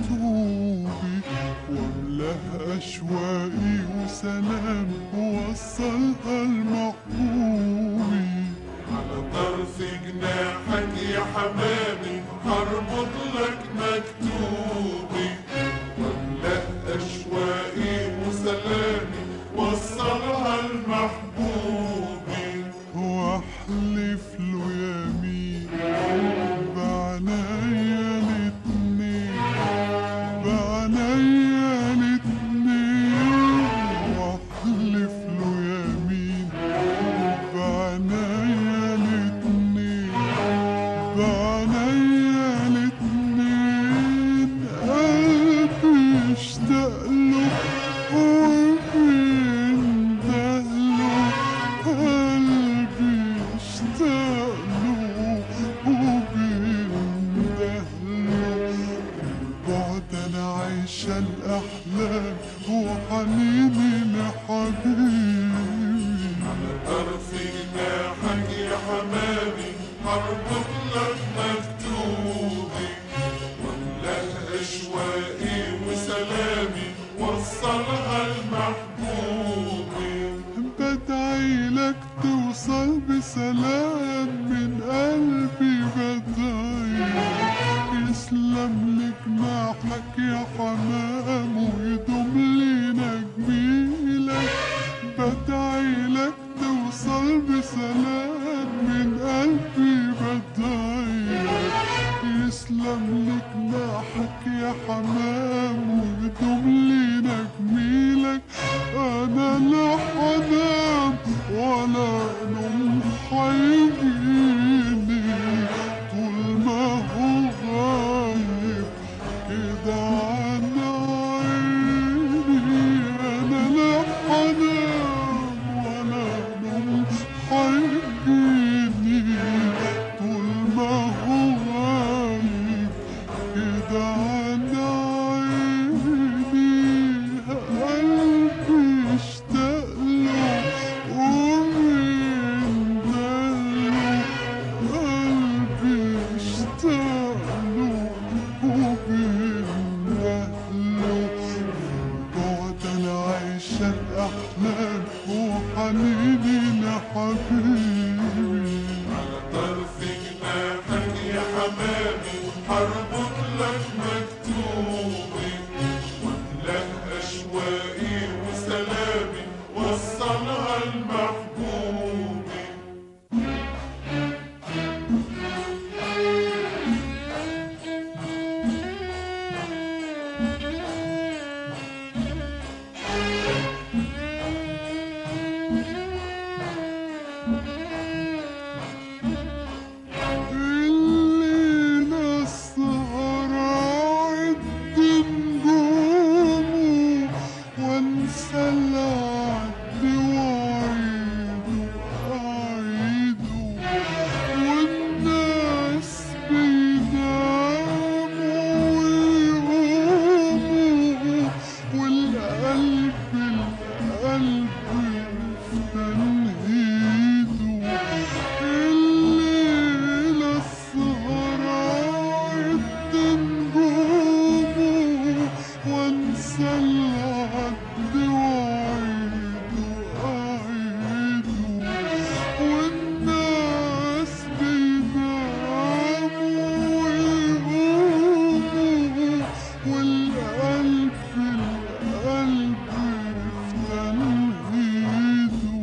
مكتوبي واملاها اشواقي وسلام ووصلها لمحبوبي على طرف جناحك يا حمامي هربط لك مكتوبي واملأ أشواقي وسلامي وصلها لمحبوبي واحلف له يمين بعنايا الاتنين بعنايا الاتنين واحلف له يمين بعنايا الاتنين بعنايا الاتنين قلبي اشتاق له ومين دهله قلبي اشتاق له ومين دهله البعد انا عايشة الاحلام وحنيني لحبيبي طرف جناحك يا حمامي هربط لك مكتوبي واملأ أشواقي وسلامي وصلها لمحبوبي بدعي لك توصل بسلام من قلبي بدعي يسلم لك جناحك يا حمام ويدوم لينا جميلك بدعي لك توصل بسلام من قلبي بدعي يسلم لك جناحك يا حمام ويدوم لينا جميلك انا لا حنام ولا نوم حيجيني طول ما هو غايب كده عن عيني انا لا حنام ولا نوم حيجيني طول ما هو غايب كده عن عيني قلبي اشتاق له ومن دله قلبي اشتاق له ومن دله بعد انا عايشة الاحلام وحنيني لحبيبي على طرف جناحك يا حمامي هربط لك مكتوبي واملأ أشواقي وسلامي وصلها لمحبوبي الليلة السهرة عد نجومه وانسى العد وعيده أعيده والناس بيناموا ويقوموا والقلب القلب في تنهيده الليلة السهرة عد نجومه وانسى العد وعيده أعيده والناس بيناموا ويقوموا والقلب القلب في تنهيده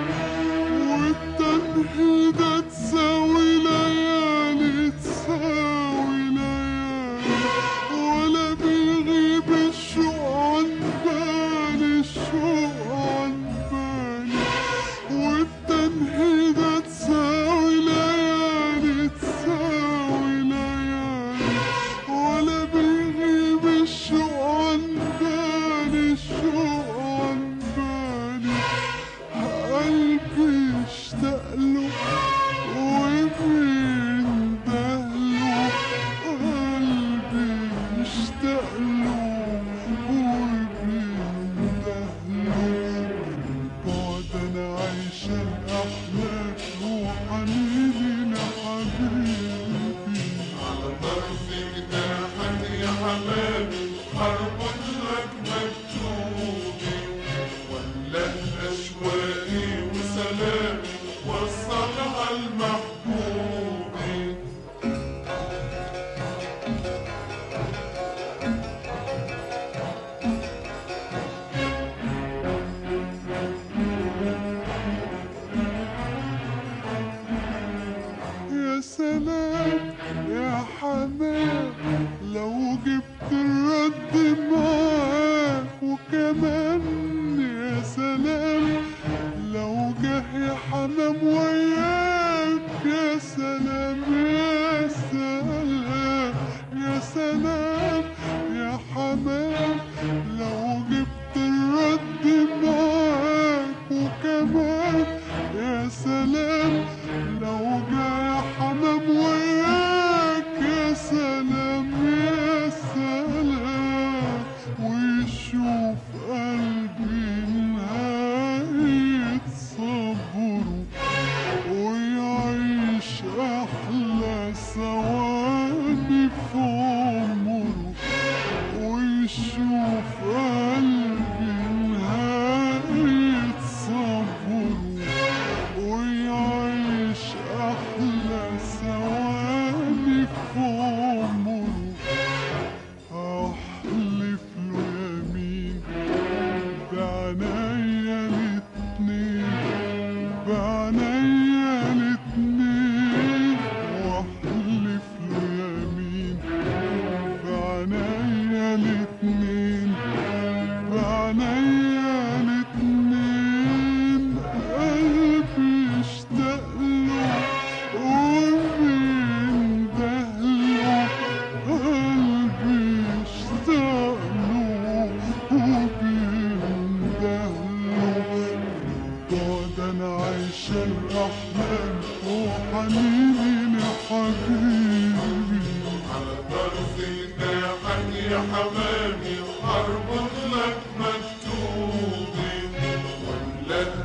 والتنهيدة تساوي ليالي تساوي ليالي ولا بيغيب الشوق عن بالي الشوق عن بالي والتنهيدة تساوي ليالي تساوي ليالي ولا بيغيب الشوق عن بالي الشوق عن بالي قلبي اشتاق له ومين دهله قلبي اشتاق له ومين دهله بعد انا عايشة الاحلام وحنيني لحبيبي على طرف جناحك يا حمامي هربط لك مكتوبي ولا أشواقي وسلامي وصلها لمحبوبي يا سلام يا حمام لو جبت الرد معاك وكمان يا سلام لو جه يا حمام وياك يا سلام يا سلام يا سلام يا حمام لو جبت الرد معاك وكمان يا سلام لو جاء حمام وياك يا سلام يا سلام ويشوف قلبي نهاية صبره ويعيش أحلى ثواني في عمره ويشوف قلبي نهاية صبره ويعيش أحلى ثواني في عمره أحلف له يمين بعنايا الاتنين بعنايا الاتنين وأحلف له يمين بعنايا الاتنين بعنايا الاتنين قلبي اشتاق له ومين دهله قلبي اشتاق له ومين دهله بعد انا عايشة الاحلام وحنيني لحبيبي على طرف جناحك يا حمامي اربط لك مكتوبي ولا